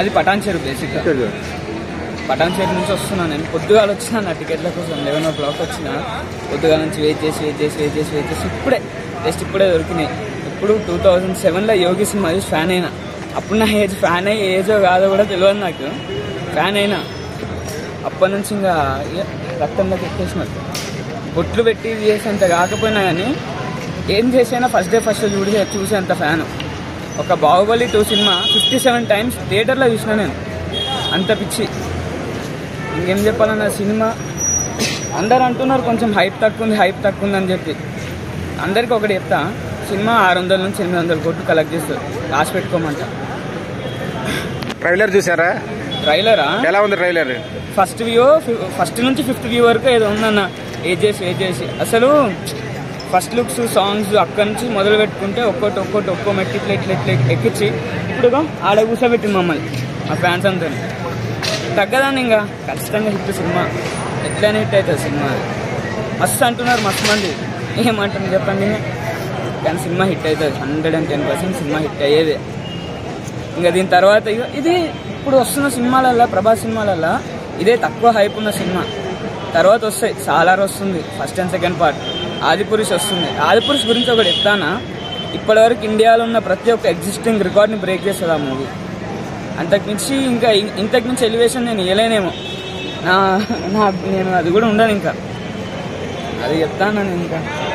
మాది పటాన్ చెరు బేసిక్గా పటాన్ చెరు నుంచి వస్తున్నాను నేను పొద్దుగాల వచ్చిన నా టికెట్ల కోసం లెవెన్ ఓ క్లాక్ వచ్చిన పొద్దుగాల నుంచి వెయిట్ చేసి వెయిట్ చేసి వెయిట్ చేసి వెయిట్ చేసి ఇప్పుడే జస్ట్ ఇప్పుడే దొరికినాయి ఇప్పుడు టూ థౌజండ్ సెవెన్లో యోగి సినిమా చూసి ఫ్యాన్ అయినా అప్పుడు నా ఏజ్ ఫ్యాన్ అయ్యి ఏజో కాదో కూడా తెలియదు నాకు ఫ్యాన్ అయినా అప్పటి నుంచి ఇంకా ఇక రక్తంలోకి ఎక్కేసినట్టు బొట్లు పెట్టి ఇది చేసేంత కాకపోయినా కానీ ఏం చేసైనా ఫస్ట్ డే ఫస్ట్ చూసి చూసేంత ఫ్యాన్ ఒక బాహుబలి టూ సినిమా ఫిఫ్టీ సెవెన్ టైమ్స్ థియేటర్లో చూసిన నేను అంత పిచ్చి ఇంకేం చెప్పాలన్న సినిమా అందరు అంటున్నారు కొంచెం హైప్ తక్కువ ఉంది హైప్ తక్కువ ఉంది అని చెప్పి అందరికి ఒకటి చెప్తా సినిమా ఆరు వందల నుంచి ఎనిమిది వందల కోట్లు కలెక్ట్ చేస్తారు రాసి పెట్టుకోమంట ట్రైలర్ చూసారా ట్రైలరా ఎలా ఉంది ట్రైలర్ ఫస్ట్ వ్యూ ఫస్ట్ నుంచి ఫిఫ్త్ వ్యూ వరకు ఏదో ఉందన్న ఏజ్ చేసి ఏజ్ చేసి అసలు ఫస్ట్ లుక్స్ సాంగ్స్ అక్కడి నుంచి మొదలు పెట్టుకుంటే ఒక్కోటి ఒక్కోటి ఒక్కో మెట్టి ఇట్లా ఇట్లా ఇట్లా ఎక్కించి ఇప్పుడు ఆడ కూర్చోబెట్టింది మమ్మల్ని ఆ ఫ్యాన్స్ అంతా తగ్గదాన్ని ఇంకా ఖచ్చితంగా హిట్ సినిమా ఎట్లనే హిట్ అవుతుంది సినిమా మస్తు అంటున్నారు మస్తు మంది ఏమంటుంది చెప్పండి ఇంకా కానీ సినిమా హిట్ అవుతుంది హండ్రెడ్ అండ్ టెన్ పర్సెంట్ సినిమా హిట్ అయ్యేదే ఇంకా దీని తర్వాత ఇక ఇది ఇప్పుడు వస్తున్న సినిమాలల్లో ప్రభాస్ సినిమాలల్లో ఇదే తక్కువ హైప్ ఉన్న సినిమా తర్వాత వస్తాయి సాలార్ వస్తుంది first and second part Adipurush వస్తుంది ఆదిపురుష్ గురించి ఒకటి చెప్తానా ఇప్పటివరకు ఇండియాలో ఉన్న ప్రతి ఒక్క ఎగ్జిస్టింగ్ రికార్డ్ని బ్రేక్ చేస్తుంది ఆ మూవీ అంతకుమించి ఇంకా ఇ- ఇంతకుమించి ఎలివేషన్ నేను ఇవ్వలేనేమో నా నా నేను అది కూడా ఉండను ఇంకా అది చెప్తాను నేను ఇంకా